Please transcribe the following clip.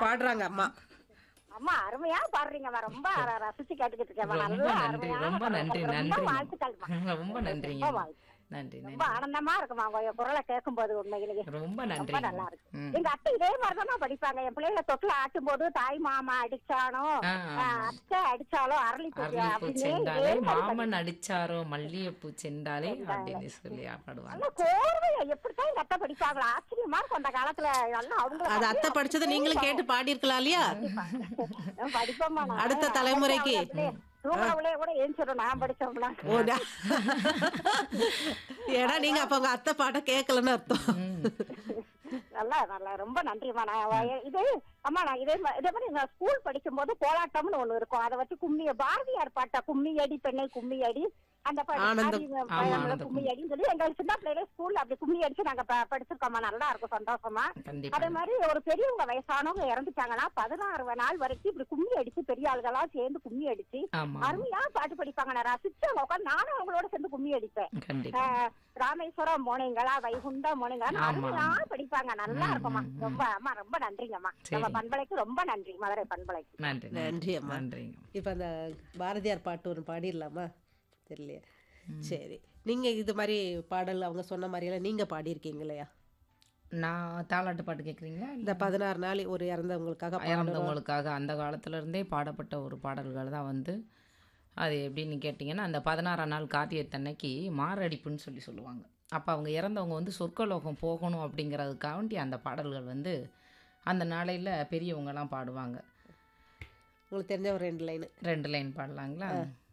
பாடுறாங்க அம்மா அம்மா அருமையா பாடுறீங்கம்மா ரொம்ப ர- ரசிச்சு கேட்டுக்கிட்டு இருக்கேன் ரொம்ப நல்லா நன்றி அருமையா ரொம்ப நன்றி ரொம்ப நன்றி வாழ்த்துக்கள்மா ரொம்ப நன்றிங்க ரொம்ப வாழ்த்து. நன்றி ரொம்ப நன்றி ஆனந்தமா இருக்குமா உங்க குரலை கேட்கும் போது உண்மையிலேயே ரொம்ப ரொம்ப நன்றி நல்லா இருக்கு ம். எங்க அத்தை இதே மாதிரிதான் படிப்பாங்க என் பிள்ளைகளை தொட்டில ஆட்டும் போது தாய் மாமா அடிச்சானோ ஆ, ஆ, அத்தை அடிச்சாலோ அரளி பூஜை அரளிப்பூ அப்படின்னு செண்டாலே இதே மாதிரி மாமன் அடிச்சாரோ மல்லிகைப்பூ செண்டாலே அப்படின்னு சொல்லி பாடுவாங்க நல்ல கோர்வையா எப்படித்தான் எங்க அத்தை படிப்பாங்களா ஆச்சரியமா இருக்கும் அந்த காலத்துல நல்லா அவங்க அது அத்தை படிச்சதை நீங்களும் கேட்டு பாடியிருக்கலாம் இல்லையா படிப்போம்மா நான். அடுத்த தலைமுறைக்கு. அப்படியே தூங்குறவளே கூட ஏஞ்சிடும் நான் படிச்சோம்னா ஓ நா- ஏன்னா நீங்க அப்ப உங்க அத்தை பாட்ட கேட்கலன்னு அர்த்தம் நல்லா நல்லா ரொம்ப நன்றிம்மா நான் வ- இது அம்மா நான் இதே மா- இதே மாதிரி நான் ஸ்கூல் படிக்கும் போது கோலாட்டம்னு ஒண்ணு இருக்கும் அதை வச்சு கும்மி பாரதியார் பாட்டா கும்மி அடி பெண்ணை கும்மி அடி அந்த பா- ஆனந்தம். ஆதி- ஆமா, பழமொழி ஆனந்தம். கும்மி அடின்னு சொல்லி எங்க சின்ன பிள்ளையில ஸ்கூல்ல அப்படி கும்மி அடிச்சு நாங்க ப- படிச்சிருக்கோம்மா நல்லா இருக்கும் சந்தோஷமா கண்டிப்பா அதே மாதிரி ஒரு பெரியவங்க வயசானவங்க இறந்துட்டாங்கன்னா பதினாறு நாள் வரைக்கும் இப்படி கும்மி அடிச்சு பெரிய ஆளுகளா சேர்ந்து கும்மி அடிச்சு ஆமா அருமையா பாட்டு படிப்பாங்க நான் ரசிச்சு அவங்க உட்கார்ந்து நானும் அவங்களோட சேர்ந்து கும்மி அடிப்பேன் கண்டிப்பா ஆஹ் ராமேஸ்வரம் போனீங்களா வைகுண்டம் போனீங்களா ஆமா. அருமையா படிப்பாங்க நல்லா ம், இருக்கும்மா ம், ம். ரொம்ப அம்மா ரொம்ப நன்றிங்கம்மா சரி. நம்ம பண்பலைக்கு ரொம்ப நன்றி மதுரை பண்பலைக்கு நன்றி நன்றி அம்மா. நன்றிங்க இப்ப அந்த பாரதியார் பாட்டு ஒன்று பாடிடலாமா தெரியலையே சரி நீங்க இது மாதிரி பாடல் அவங்க சொன்ன மாதிரி எல்லாம் நீங்க பாடியிருக்கீங்க இல்லையா நான் தாலாட்டு பாட்டு கேட்குறீங்களா இந்த பதினாறு நாள் ஒரு இறந்தவங்களுக்காக பாடுறோம். இறந்தவங்களுக்காக அந்த காலத்துல இருந்தே பாடப்பட்ட ஒரு பாடல்கள் தான் வந்து அது எப்படின்னு கேட்டிங்கன்னா அந்த பதினாறாம் நாள் கார்த்திகத்தன்னைக்கு மாரடிப்புன்னு சொல்லி சொல்லுவாங்க அப்போ அவங்க இறந்தவங்க வந்து சொர்க்கலோகம் போகணும் அப்படிங்கிறதுக்காண்டி அந்த பாடல்கள் வந்து அந்த நாளையில் பெரியவங்கலாம் பாடுவாங்க உங்களுக்கு தெரிஞ்ச ஒரு ரெண்டு லைனு ரெண்டு லைன் பாடலாங்களா